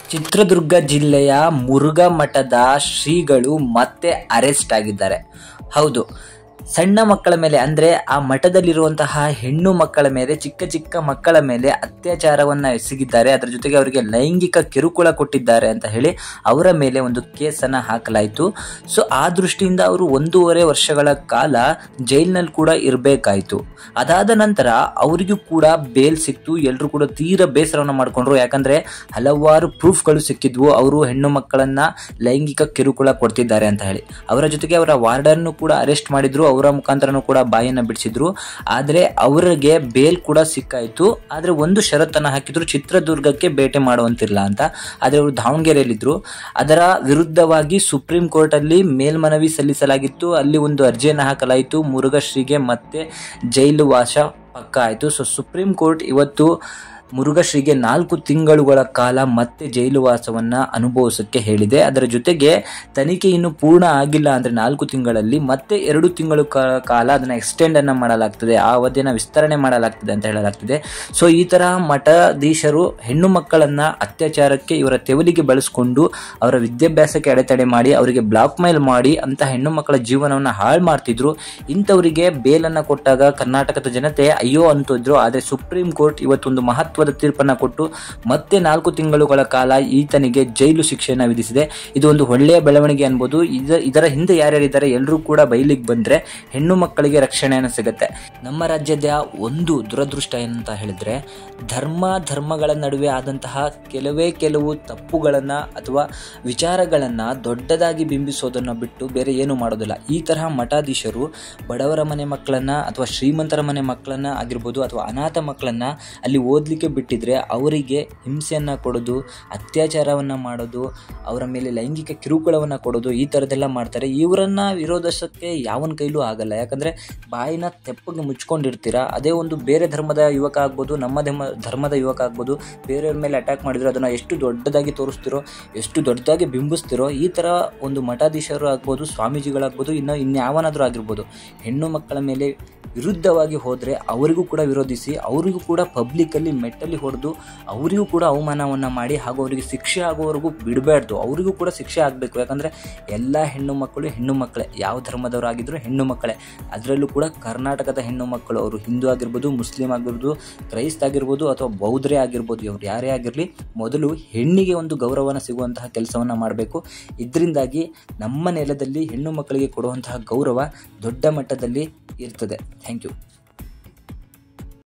ಚಿತ್ರದುರ್ಗ ಜಿಲ್ಲೆಯ ಮುರುಘಾ ಮಠದ ಶ್ರೀಗಳು ಮತ್ತೆ ಅರೆಸ್ಟ್ ಆಗಿದ್ದಾರೆ ಹೌದು ಸಣ್ಣ ಮಕ್ಕಳ ಮೇಲೆ ಅಂದರೆ ಆ ಮಠದಲ್ಲಿರುವಂತಹ ಹೆಣ್ಣು ಮಕ್ಕಳ ಮೇಲೆ ಚಿಕ್ಕ ಚಿಕ್ಕ ಮಕ್ಕಳ ಮೇಲೆ ಅತ್ಯಾಚಾರವನ್ನು ಎಸಗಿದ್ದಾರೆ ಅದರ ಜೊತೆಗೆ ಅವರಿಗೆ ಲೈಂಗಿಕ ಕಿರುಕುಳ ಕೊಟ್ಟಿದ್ದಾರೆ ಅಂತ ಹೇಳಿ ಅವರ ಮೇಲೆ ಒಂದು ಕೇಸನ್ನು ಹಾಕಲಾಯಿತು ಸೊ ಆ ದೃಷ್ಟಿಯಿಂದ ಅವರು ಒಂದೂವರೆ ವರ್ಷಗಳ ಕಾಲ ಜೈಲಿನಲ್ಲಿ ಕೂಡ ಇರಬೇಕಾಯಿತು ಅದಾದ ನಂತರ ಅವರಿಗೂ ಕೂಡ ಬೇಲ್ ಸಿಕ್ತು ಎಲ್ಲರೂ ಕೂಡ ತೀರ ಬೇಸರವನ್ನು ಮಾಡಿಕೊಂಡ್ರು ಯಾಕಂದರೆ ಹಲವಾರು ಪ್ರೂಫ್ಗಳು ಸಿಕ್ಕಿದ್ವು ಅವರು ಹೆಣ್ಣು ಮಕ್ಕಳನ್ನ ಲೈಂಗಿಕ ಕಿರುಕುಳ ಕೊಡ್ತಿದ್ದಾರೆ ಅಂತ ಹೇಳಿ ಅವರ ಜೊತೆಗೆ ಅವರ ವಾರ್ಡನ್ನು ಕೂಡ ಅರೆಸ್ಟ್ ಮಾಡಿದ್ರು ಅವರ ಮುಖಾಂತರನೂ ಕೂಡ ಬಾಯನ್ನು ಬಿಡಿಸಿದ್ರು ಆದರೆ ಅವರಿಗೆ ಬೇಲ್ ಕೂಡ ಸಿಕ್ಕಾಯಿತು ಆದರೆ ಒಂದು ಷರತ್ತನ್ನು ಹಾಕಿದ್ರು ಚಿತ್ರದುರ್ಗಕ್ಕೆ ಭೇಟಿ ಮಾಡುವಂತಿಲ್ಲ ಅಂತ ಆದರೆ ಅವರು ದಾವಣಗೆರೆಯಲ್ಲಿದ್ದರು ಅದರ ವಿರುದ್ಧವಾಗಿ ಸುಪ್ರೀಂ ಕೋರ್ಟಲ್ಲಿ ಮೇಲ್ಮನವಿ ಸಲ್ಲಿಸಲಾಗಿತ್ತು ಅಲ್ಲಿ ಒಂದು ಅರ್ಜಿಯನ್ನು ಹಾಕಲಾಯಿತು ಮುರುಘಶ್ರೀಗೆ ಮತ್ತೆ ಜೈಲು ವಾಸ ಪಕ್ಕ ಆಯಿತು ಸೊ ಸುಪ್ರೀಂ ಕೋರ್ಟ್ ಇವತ್ತು ಮುರುಘಶ್ರೀಗೆ ನಾಲ್ಕು ತಿಂಗಳುಗಳ ಕಾಲ ಮತ್ತೆ ಜೈಲು ವಾಸವನ್ನು ಅನುಭವಿಸಕ್ಕೆ ಹೇಳಿದೆ ಅದರ ಜೊತೆಗೆ ತನಿಖೆ ಇನ್ನು ಪೂರ್ಣ ಆಗಿಲ್ಲ ಅಂದರೆ ನಾಲ್ಕು ತಿಂಗಳಲ್ಲಿ ಮತ್ತೆ ಎರಡು ತಿಂಗಳು ಕಾ- ಕಾಲ ಅದನ್ನು ಎಕ್ಸ್ಟೆಂಡ್ ಅನ್ನು ಮಾಡಲಾಗ್ತದೆ ಆ ಅವಧಿಯನ್ನು ವಿಸ್ತರಣೆ ಮಾಡಲಾಗ್ತದೆ ಅಂತ ಹೇಳಲಾಗ್ತಿದೆ ಸೊ ಈ ತರಹ ಮಠಾಧೀಶರು ಹೆಣ್ಣು ಮಕ್ಕಳನ್ನ ಅತ್ಯಾಚಾರಕ್ಕೆ ಇವರ ತೆವಲಿಗೆ ಬಳಸಿಕೊಂಡು ಅವರ ವಿದ್ಯಾಭ್ಯಾಸಕ್ಕೆ ಅಡೆತಡೆ ಮಾಡಿ ಅವರಿಗೆ ಬ್ಲಾಕ್ ಮೇಲ್ ಮಾಡಿ ಅಂತ ಹೆಣ್ಣು ಮಕ್ಕಳ ಜೀವನವನ್ನು ಹಾಳು ಮಾಡ್ತಿದ್ರು ಇಂಥವರಿಗೆ ಬೇಲನ್ನು ಕೊಟ್ಟಾಗ ಕರ್ನಾಟಕದ ಜನತೆ ಅಯ್ಯೋ ಅಂತಿದ್ರು ಆದರೆ ಸುಪ್ರೀಂ ಕೋರ್ಟ್ ಇವತ್ತೊಂದು ಮಹತ್ವದ ತೀರ್ಪನ್ನು ಕೊಟ್ಟು ಮತ್ತೆ ನಾಲ್ಕು ತಿಂಗಳುಗಳ ಕಾಲ ಈತನಿಗೆ ಜೈಲು ಶಿಕ್ಷೆಯನ್ನು ವಿಧಿಸಿದೆ ಇದು ಒಂದು ಒಳ್ಳೆಯ ಬೆಳವಣಿಗೆ ಅನ್ಬೋದು ಇದ ಇದರ ಹಿಂದೆ ಯಾರ್ಯಾರಿದ್ದಾರೆ ಎಲ್ಲರೂ ಕೂಡ ಬಯಲಿಗೆ ಬಂದರೆ ಹೆಣ್ಣು ಮಕ್ಕಳಿಗೆ ರಕ್ಷಣೆಯನ್ನು ಸಿಗುತ್ತೆ ನಮ್ಮ ರಾಜ್ಯದ ಒಂದು ದುರದೃಷ್ಟ ಏನಂತ ಹೇಳಿದ್ರೆ ಧರ್ಮ ಧರ್ಮಗಳ ನಡುವೆ ಆದಂತಹ ಕೆಲವೇ ಕೆಲವು ತಪ್ಪುಗಳನ್ನು ಅಥವಾ ವಿಚಾರಗಳನ್ನು ದೊಡ್ಡದಾಗಿ ಬಿಂಬಿಸೋದನ್ನು ಬಿಟ್ಟು ಬೇರೆ ಏನು ಮಾಡೋದಿಲ್ಲ ಈ ತರಹ ಮಠಾಧೀಶರು ಬಡವರ ಮನೆ ಮಕ್ಕಳನ್ನು ಅಥವಾ ಶ್ರೀಮಂತರ ಮನೆ ಮಕ್ಕಳನ್ನು ಆಗಿರ್ಬೋದು ಅಥವಾ ಅನಾಥ ಮಕ್ಕಳನ್ನು ಅಲ್ಲಿ ಓದಲಿಕ್ಕೆ ಬಿಟ್ಟಿದ್ರೆ ಅವರಿಗೆ ಹಿಂಸೆಯನ್ನು ಕೊಡೋದು ಅತ್ಯಾಚಾರವನ್ನು ಮಾಡೋದು ಅವರ ಮೇಲೆ ಲೈಂಗಿಕ ಕಿರುಕುಳವನ್ನು ಕೊಡೋದು ಈ ಥರದ್ದೆಲ್ಲ ಮಾಡ್ತಾರೆ ಇವರನ್ನ ವಿರೋಧಿಸೋಕ್ಕೆ ಯಾವನ ಕೈಲೂ ಆಗಲ್ಲ ಯಾಕಂದರೆ ಬಾಯಿನ ತೆಪ್ಪಗೆ ಮುಚ್ಕೊಂಡಿರ್ತೀರ ಅದೇ ಒಂದು ಬೇರೆ ಧರ್ಮದ ಯುವಕ ಆಗ್ಬೋದು ನಮ್ಮ ಧರ್ಮ ಧರ್ಮದ ಯುವಕ ಆಗ್ಬೋದು ಬೇರೆಯವ್ರ ಮೇಲೆ ಅಟ್ಯಾಕ್ ಮಾಡಿದ್ರು ಅದನ್ನು ಎಷ್ಟು ದೊಡ್ಡದಾಗಿ ತೋರಿಸ್ತಿರೋ ಎಷ್ಟು ದೊಡ್ಡದಾಗಿ ಬಿಂಬಿಸ್ತಿರೋ ಈ ಥರ ಒಂದು ಮಠಾಧೀಶರು ಆಗ್ಬೋದು ಸ್ವಾಮೀಜಿಗಳಾಗ್ಬೋದು ಇನ್ನು ಇನ್ಯಾವನಾದರೂ ಆಗಿರ್ಬೋದು ಹೆಣ್ಣು ಮಕ್ಕಳ ಮೇಲೆ ವಿರುದ್ಧವಾಗಿ ಹೋದರೆ ಅವರಿಗೂ ಕೂಡ ವಿರೋಧಿಸಿ ಅವರಿಗೂ ಕೂಡ ಪಬ್ಲಿಕ್ಕಲ್ಲಿ ಮೆಟ್ಟಲ್ಲಿ ಹೊಡೆದು ಅವರಿಗೂ ಕೂಡ ಅವಮಾನವನ್ನು ಮಾಡಿ ಹಾಗೂ ಅವರಿಗೆ ಶಿಕ್ಷೆ ಆಗೋವರೆಗೂ ಬಿಡಬಾರ್ದು ಅವರಿಗೂ ಕೂಡ ಶಿಕ್ಷೆ ಆಗಬೇಕು ಯಾಕಂದರೆ ಎಲ್ಲ ಹೆಣ್ಣು ಮಕ್ಕಳು ಹೆಣ್ಣು ಮಕ್ಕಳೇ ಯಾವ ಧರ್ಮದವರಾಗಿದ್ದರೂ ಹೆಣ್ಣು ಮಕ್ಕಳೇ ಅದರಲ್ಲೂ ಕೂಡ ಕರ್ನಾಟಕದ ಹೆಣ್ಣು ಮಕ್ಕಳು ಅವರು ಹಿಂದೂ ಆಗಿರ್ಬೋದು ಮುಸ್ಲಿಂ ಆಗಿರ್ಬೋದು ಕ್ರೈಸ್ತ ಆಗಿರ್ಬೋದು ಅಥವಾ ಬೌದ್ಧರೇ ಆಗಿರ್ಬೋದು ಇವ್ರು ಯಾರೇ ಆಗಿರಲಿ ಮೊದಲು ಹೆಣ್ಣಿಗೆ ಒಂದು ಗೌರವನ ಸಿಗುವಂತಹ ಕೆಲಸವನ್ನು ಮಾಡಬೇಕು ಇದರಿಂದಾಗಿ ನಮ್ಮ ನೆಲದಲ್ಲಿ ಹೆಣ್ಣು ಮಕ್ಕಳಿಗೆ ಕೊಡುವಂತಹ ಗೌರವ ದೊಡ್ಡ ಮಟ್ಟದಲ್ಲಿ ಇರ್ತದೆ ಥ್ಯಾಂಕ್ ಯು